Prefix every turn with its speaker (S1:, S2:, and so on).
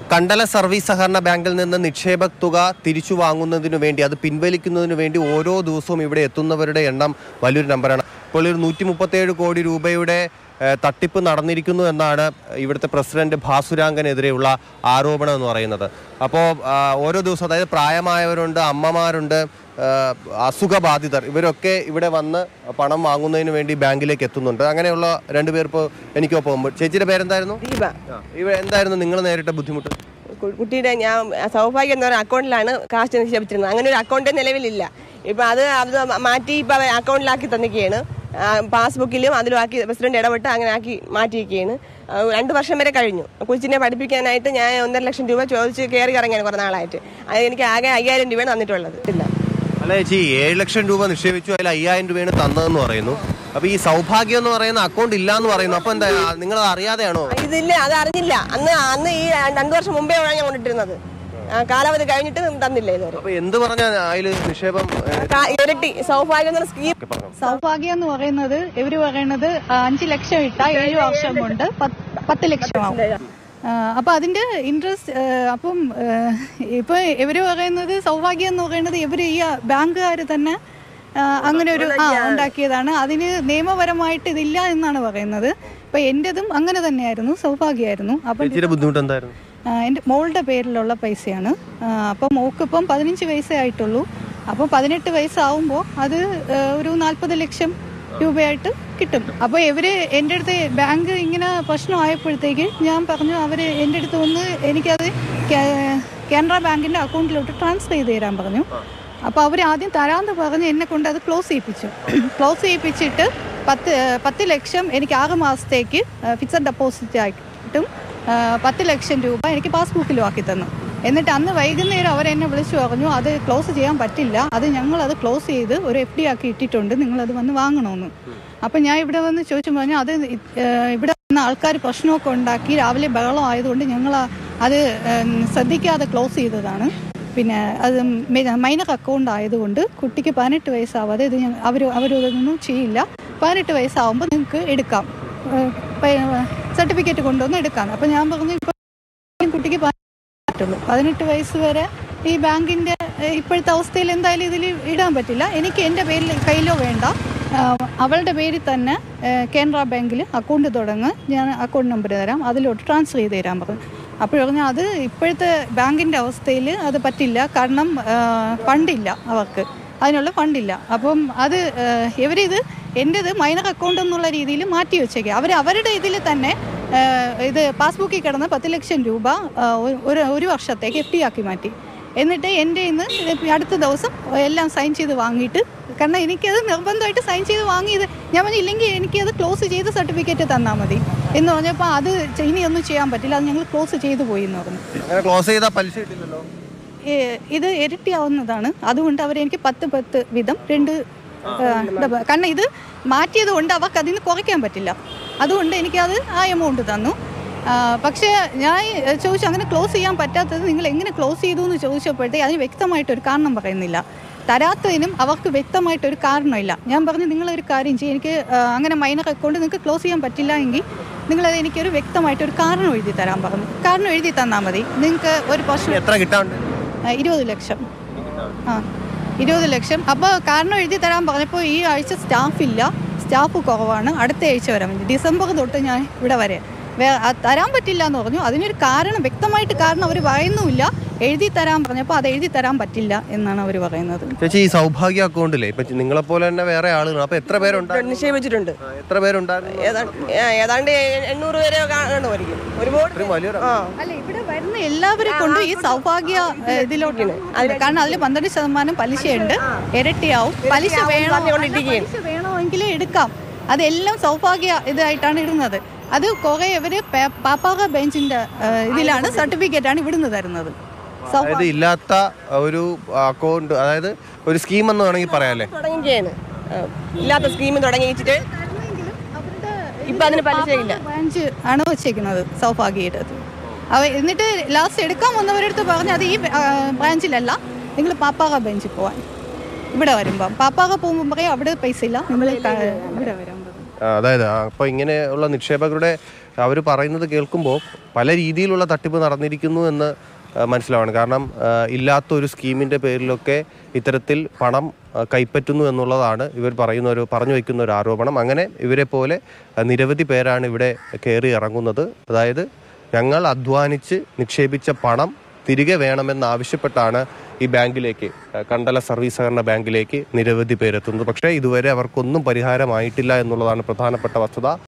S1: Kandala service സഹകരണ ബാങ്കിൽ നിന്ന് നിക്ഷേപ തുക തിരിച്ചു വാങ്ങുന്നതിനു വേണ്ടി അത് പിൻവലിക്കുന്നതിനു വേണ്ടി ഓരോ ദിവസവും ഇവിടെ എത്തുന്നവരുടെ എണ്ണം വലിയൊരു നമ്പറാണ് ഇപ്പോൾ ഒരു നൂറ്റി മുപ്പത്തേഴ് കോടി രൂപയുടെ ഏഹ്, തട്ടിപ്പ് നടന്നിരിക്കുന്നു എന്നാണ് ഇവിടുത്തെ പ്രസിഡന്റ് ഭാസുരാങ്കനെതിരെയുള്ള ആരോപണം എന്ന് പറയുന്നത് അപ്പോൾ ഓരോ ദിവസം അതായത് പ്രായമായവരുണ്ട് അമ്മമാരുണ്ട് ഏഹ്, അസുഖബാധിതർ ഇവരൊക്കെ ഇവിടെ വന്ന് പണം വാങ്ങുന്നതിന് വേണ്ടി ബാങ്കിലേക്ക് എത്തുന്നുണ്ട് അങ്ങനെയുള്ള രണ്ടുപേർ ഇപ്പോൾ എനിക്കൊപ്പം ചേച്ചിയുടെ പേരെന്തായിരുന്നു
S2: ദീപ
S1: ആ, ഇവ എന്തായിരുന്നു നിങ്ങൾ നേരിട്ട ബുദ്ധിമുട്ട്
S2: കു- കുട്ടിയുടെ ഞാൻ സൗഭാഗ്യം എന്ന ഒരു അക്കൗണ്ടിലാണ് കാശ് നിക്ഷേപിച്ചിരുന്നത് അങ്ങനെ ഒരു അക്കൗണ്ട് നിലവിലില്ല ഇപ്പൊ അത് അത് മാറ്റി ഇപ്പൊ അവ അക്കൗണ്ടിലാക്കി തന്നിരിക്കുകയാണ് ആ, പാസ്ബുക്കിലും അതിലും ആക്കി പ്രസിഡന്റ് ഇടപെട്ട് അങ്ങനെ ആക്കി മാറ്റിയിരിക്കുകയാണ് ആ, രണ്ട് വർഷം വരെ കഴിഞ്ഞു കൊച്ചിനെ പഠിപ്പിക്കാനായിട്ട് ഞാൻ ഒന്നര ലക്ഷം രൂപ ചോദിച്ച് കയറി ഇറങ്ങിയാണ് കുറെ നാളായിട്ട് അത് എനിക്ക് ആകെ അയ്യായിരം രൂപയാണ് തന്നിട്ടുള്ളത് ഇല്ല
S1: അല്ല ചേച്ചി ഏഴ് ലക്ഷം രൂപ നിക്ഷേപിച്ചു അതിൽ അയ്യായിരം രൂപയാണ് തന്നതെന്ന് പറയുന്നു അപ്പൊ ഈ സൗഭാഗ്യം എന്ന് പറയുന്ന അക്കൗണ്ട് ഇല്ല എന്ന് പറയുന്നു അപ്പൊ എന്താ നിങ്ങൾ അറിയാതെയാണോ
S2: ഇതില്ല അത് അറിഞ്ഞില്ല അന്ന് അന്ന് ഈ രണ്ടു വർഷം മുമ്പേ ആണ് ഞാൻ കൊണ്ടിട്ടിരുന്നത് ആ, കാലാവധി കഴിഞ്ഞിട്ട് തന്നില്ല ഇതുവരെ
S1: അപ്പൊ എന്ത് പറഞ്ഞ അതിൽ നിക്ഷേപം ഏ,
S2: കാ- ഇരട്ടി സൗഭാഗ്യം എന്ന സ്കീം
S1: ഒക്കെ പറഞ്ഞു.
S3: സൗഭാഗ്യം എന്ന് പറയുന്നത് ഇവര് പറയുന്നത് അഞ്ചു ലക്ഷം ഇട്ട ഏഴ് വർഷം കൊണ്ട് പത്ത് പത്ത് ലക്ഷമാവും ആ, അപ്പൊ അതിന്റെ ഇൻട്രസ്റ്റ് അപ്പം ആ, ഇപ്പൊ ഇവര് പറയുന്നത് സൗഭാഗ്യം എന്ന് പറയുന്നത് ഇവര് ഈ ബാങ്കുകാർ തന്നെ ആ, അങ്ങനെ ഒരു ആ ഉണ്ടാക്കിയതാണ് അതിന് നിയമപരമായിട്ട് ഇതില്ല എന്നാണ് പറയുന്നത് ഇപ്പൊ എന്റേതും അങ്ങനെ തന്നെയായിരുന്നു സൗഭാഗ്യമായിരുന്നു അപ്പം
S1: ചേച്ചിയുടെ ബുദ്ധിമുട്ട് എന്തായിരുന്നു
S3: ആ, എൻ്റെ മോളുടെ പേരിലുള്ള പൈസയാണ് ആ, അപ്പം മോക്കിപ്പം പതിനഞ്ച് വയസ്സേ ആയിട്ടുള്ളൂ അപ്പോൾ പതിനെട്ട് വയസ്സാവുമ്പോൾ അത് ആ, ഒരു നാൽപ്പത് ലക്ഷം രൂപയായിട്ട് കിട്ടും അപ്പോൾ ഇവര് എൻ്റെ അടുത്ത് ബാങ്ക് ഇങ്ങനെ പ്രശ്നമായപ്പോഴത്തേക്ക് ഞാൻ പറഞ്ഞു അവർ എൻ്റെ അടുത്ത് ഒന്ന് എനിക്കത് കാ- കാനറ ബാങ്കിൻ്റെ അക്കൗണ്ടിലോട്ട് ട്രാൻസ്ഫർ ചെയ്ത് തരാൻ പറഞ്ഞു അപ്പോൾ അവർ ആദ്യം തരാമെന്ന് പറഞ്ഞ് എന്നെ കൊണ്ട് അത് ക്ലോസ് ചെയ്യിപ്പിച്ചു ക്ലോസ് ചെയ്യിപ്പിച്ചിട്ട് പത്ത് പത്ത് ലക്ഷം എനിക്ക് ആറ് മാസത്തേക്ക് ഫിക്സഡ് ഡെപ്പോസിറ്റ് ആയിട്ടും ആ, പത്ത് ലക്ഷം രൂപ എനിക്ക് പാസ്ബുക്കിലും ആക്കി തന്നു എന്നിട്ട് അന്ന് വൈകുന്നേരം അവരെന്നെ വിളിച്ചു പറഞ്ഞു അത് ക്ലോസ് ചെയ്യാൻ പറ്റില്ല അത് ഞങ്ങൾ അത് ക്ലോസ് ചെയ്ത് ഒരു എഫ് ഡി ആക്കി ഇട്ടിട്ടുണ്ട് നിങ്ങൾ അത് വന്ന് വാങ്ങണമെന്ന് അപ്പം ഞാൻ ഇവിടെ വന്ന് ചോദിച്ചു പറഞ്ഞു അത് ഇ- ഏഹ് ഇവിടെ വന്ന ആൾക്കാർ പ്രശ്നമൊക്കെ ഉണ്ടാക്കി രാവിലെ ബഹളം ആയതുകൊണ്ട് ഞങ്ങൾ അത് ഏഹ് ശ്രദ്ധിക്കാതെ ക്ലോസ് ചെയ്തതാണ് പിന്നെ അത് മൈനർ അക്കൗണ്ട് ആയതുകൊണ്ട് കുട്ടിക്ക് പതിനെട്ട് വയസ്സാവാതെ ഇത് അവർ അവരതൊന്നും ചെയ്യില്ല പതിനെട്ട് വയസ്സാവുമ്പോൾ നിങ്ങൾക്ക് എടുക്കാം സർട്ടിഫിക്കറ്റ് കൊണ്ടുവന്ന് എടുക്കാം അപ്പം ഞാൻ പറഞ്ഞു ഇപ്പം കുട്ടിക്ക് പറ്റുള്ളൂ പതിനെട്ട് വയസ്സ് വരെ ഈ ബാങ്കിന്റെ ഏഹ്, ഇപ്പോഴത്തെ അവസ്ഥയിൽ എന്തായാലും ഇതിൽ ഇടാൻ പറ്റില്ല എനിക്ക് എൻ്റെ പേരിൽ കയ്യിലോ വേണ്ട ആഹ്, അവളുടെ പേരിൽ തന്നെ ഏഹ്, കാനറ ബാങ്കിൽ അക്കൗണ്ട് തുടങ്ങ് ഞാൻ അക്കൗണ്ട് നമ്പർ തരാം അതിലോട്ട് ട്രാൻസ്ഫർ ചെയ്ത് തരാൻ പറഞ്ഞു അപ്പോൾ പറഞ്ഞു അത് ഇപ്പോഴത്തെ ബാങ്കിൻ്റെ അവസ്ഥയിൽ അത് പറ്റില്ല കാരണം ആഹ്, ഫണ്ടില്ല അവർക്ക് അതിനുള്ള ഫണ്ടില്ല അപ്പം അത് ഏഹ്, ഇവരിത് എൻ്റെത് മൈനർ അക്കൗണ്ട് എന്നുള്ള രീതിയിൽ മാറ്റി വെച്ചേക്കുക അവർ അവരുടെ ഇതിൽ തന്നെ ഏഹ്, ഇത് പാസ്ബുക്കിൽ കിടന്ന് പത്ത് ലക്ഷം രൂപ ആഹ്, ഒരു- ഒരു ഒരു വർഷത്തേക്ക് എഫ് ഡി ആക്കി മാറ്റി എന്നിട്ട് എൻ്റെ ഇന്ന് അടുത്ത ദിവസം എല്ലാം സൈൻ ചെയ്ത് വാങ്ങിയിട്ട് കാരണം എനിക്കത് നിർബന്ധമായിട്ട് സൈൻ ചെയ്ത് വാങ്ങിയത് ഞാൻ പറഞ്ഞു ഇല്ലെങ്കിൽ എനിക്കത് ക്ലോസ് ചെയ്ത് സർട്ടിഫിക്കറ്റ് തന്നാൽ മതി എന്ന് പറഞ്ഞപ്പോൾ അത് ചെ- ഇനിയൊന്നും ചെയ്യാൻ പറ്റില്ല അത് ഞങ്ങൾ ക്ലോസ് ചെയ്തു പോയി എന്ന് പറഞ്ഞു
S1: അങ്ങനെ ക്ലോസ് ചെയ്താൽ പലിശ കിട്ടില്ലല്ലോ
S3: ഏ- ഇത് ഇരട്ടിയാവുന്നതാണ് അതുകൊണ്ട് അവർ എനിക്ക് പത്ത് പത്ത് വീതം രണ്ട് ആ, ഡബ- കാരണം ഇത് മാറ്റിയത് കൊണ്ട് അവർക്ക് അതിന് കുറയ്ക്കാൻ പറ്റില്ല അതുകൊണ്ട് എനിക്കത് ആ എമൗണ്ട് തന്നു ആ, പക്ഷേ ഞാൻ ചോദിച്ചു അങ്ങനെ ക്ലോസ് ചെയ്യാൻ പറ്റാത്തത് നിങ്ങൾ എങ്ങനെ ക്ലോസ് ചെയ്തു എന്ന് ചോദിച്ചപ്പോഴത്തേക്ക് അതിന് വ്യക്തമായിട്ടൊരു കാരണം പറയുന്നില്ല തരാത്തതിനും അവർക്ക് വ്യക്തമായിട്ടൊരു കാരണമില്ല ഞാൻ പറഞ്ഞു നിങ്ങളൊരു കാര്യം ചെയ്യും എനിക്ക് ആ, അങ്ങനെ മൈനർ അക്കൗണ്ട് നിങ്ങൾക്ക് ക്ലോസ് ചെയ്യാൻ പറ്റില്ല എങ്കിൽ നിങ്ങളത് എനിക്കൊരു വ്യക്തമായിട്ടൊരു കാരണം എഴുതി തരാൻ പറഞ്ഞു കാരണം എഴുതി തന്നാൽ മതി നിങ്ങൾക്ക് ഒരു പ്രശ്നം
S1: എത്ര കിട്ടാണ്ട്
S3: ആ, ഇരുപത് ലക്ഷം ആ ഇരുപത് ലക്ഷം അപ്പോൾ കാരണം എഴുതി തരാൻ പറഞ്ഞപ്പോൾ ഈ ആഴ്ച സ്റ്റാഫില്ല സ്റ്റാഫ് കുറവാണ് അടുത്ത ആഴ്ച വരാൻ വേണ്ടി ഡിസംബർ തൊട്ട് ഞാൻ ഇവിടെ വരെ വേ ആ, തരാൻ പറ്റില്ല എന്ന് പറഞ്ഞു അതിനൊരു കാരണം വ്യക്തമായിട്ട് കാരണം അവർ പറയുന്നുമില്ല എഴുതി തരാൻ പറഞ്ഞപ്പോൾ അത് എഴുതി തരാൻ പറ്റില്ല എന്നാണ് അവർ പറയുന്നത്
S1: ചേച്ചി ഈ സൗഭാഗ്യ അക്കൗണ്ടില്ലേ ഇപ്പൊ നിങ്ങളെ പോലെ തന്നെ വേറെ ആളുകൾ അപ്പൊ എത്ര പേരുണ്ടായിരുന്നു
S2: നിക്ഷേപിച്ചിട്ടുണ്ട്
S1: ആ, എത്ര പേരുണ്ടായിരുന്നു
S2: ഏതാണ്ട് ഏ- ഏതാണ്ട് എണ്ണൂറ് പേരെ കാണുമായിരിക്കും ഒരുപാട്
S1: ഇത്രയും വലിയൊരു
S2: ആ
S3: അല്ല ഇവിടെ വരുന്ന എല്ലാവരെ കൊണ്ടും ഈ സൗഭാഗ്യ ഏ, ഇതിലോട്ടാണ് കാരണം അതിൽ പന്ത്രണ്ട് ശതമാനം പലിശയുണ്ട് ഇരട്ടിയാവും പലിശ വേണോ
S2: പറഞ്ഞുകൊണ്ടിരിക്കുകയാണ്.
S3: പലിശ വേണമെങ്കിൽ എടുക്കാം അതെല്ലാം സൗഭാഗ്യ ഇതായിട്ടാണ് ഇടുന്നത് അത് കുറെ ഇവര് പേ- പാപ്പാക ബെഞ്ചിന്റെ ഏ, ഇതിലാണ് സർട്ടിഫിക്കറ്റ് ആണ് ഇവിടുന്ന് തരുന്നത്
S1: അതായത് ഇല്ലാത്ത ഒരു അക്കൗണ്ട് അതായത് ഒരു സ്കീം എന്ന് വേണമെങ്കിൽ പറയാല്ലേ
S2: തുടങ്ങിയാണ് ഇല്ലാത്ത സ്കീം തുടങ്ങി വെച്ചിട്ട് ഇപ്പൊ അതിന് പലിശയില്ല
S3: ബ്രാഞ്ച് ആണ് വെച്ചേക്കുന്നത് സൗഭാഗ്യയുടെ അവ എന്നിട്ട് ലാസ്റ്റ് എടുക്കാൻ വന്നവരടുത്ത് പറഞ്ഞു അത് ഈ ആ, ബ്രാഞ്ചിലല്ല നിങ്ങൾ പാപ്പാക ബെഞ്ചിൽ പോവാൻ ഇവിടെ വരുമ്പം പാപ്പാക പോകുമ്പോൾ പറയും അവിടെ പൈസ ഇല്ല നിങ്ങൾ ഇവിടെ വരാൻ പറയും
S1: ആ, അതായത് ആ, അപ്പൊ ഇങ്ങനെയുള്ള നിക്ഷേപകരുടെ അവർ പറയുന്നത് കേൾക്കുമ്പോൾ പല രീതിയിലുള്ള തട്ടിപ്പ് നടന്നിരിക്കുന്നു എന്ന് ആ, മനസ്സിലാവാണ് കാരണം ആ, ഇല്ലാത്ത ഒരു സ്കീമിൻ്റെ പേരിലൊക്കെ ഇത്തരത്തിൽ പണം ആ, കൈപ്പറ്റുന്നു എന്നുള്ളതാണ് ഇവർ പറയുന്ന ഒരു പറഞ്ഞു വയ്ക്കുന്ന ഒരു ആരോപണം അങ്ങനെ ഇവരെ പോലെ ആ, നിരവധി പേരാണ് ഇവിടെ കയറി ഇറങ്ങുന്നത് അതായത് ഞങ്ങൾ അധ്വാനിച്ച് നിക്ഷേപിച്ച പണം തിരികെ വേണമെന്നാവശ്യപ്പെട്ടാണ് ഈ ബാങ്കിലേക്ക് ആ, കണ്ടല സർവീസ് സഹകരണ ബാങ്കിലേക്ക് നിരവധി പേരെത്തുന്നത് പക്ഷേ ഇതുവരെ അവർക്കൊന്നും പരിഹാരമായിട്ടില്ല എന്നുള്ളതാണ് പ്രധാനപ്പെട്ട വസ്തുത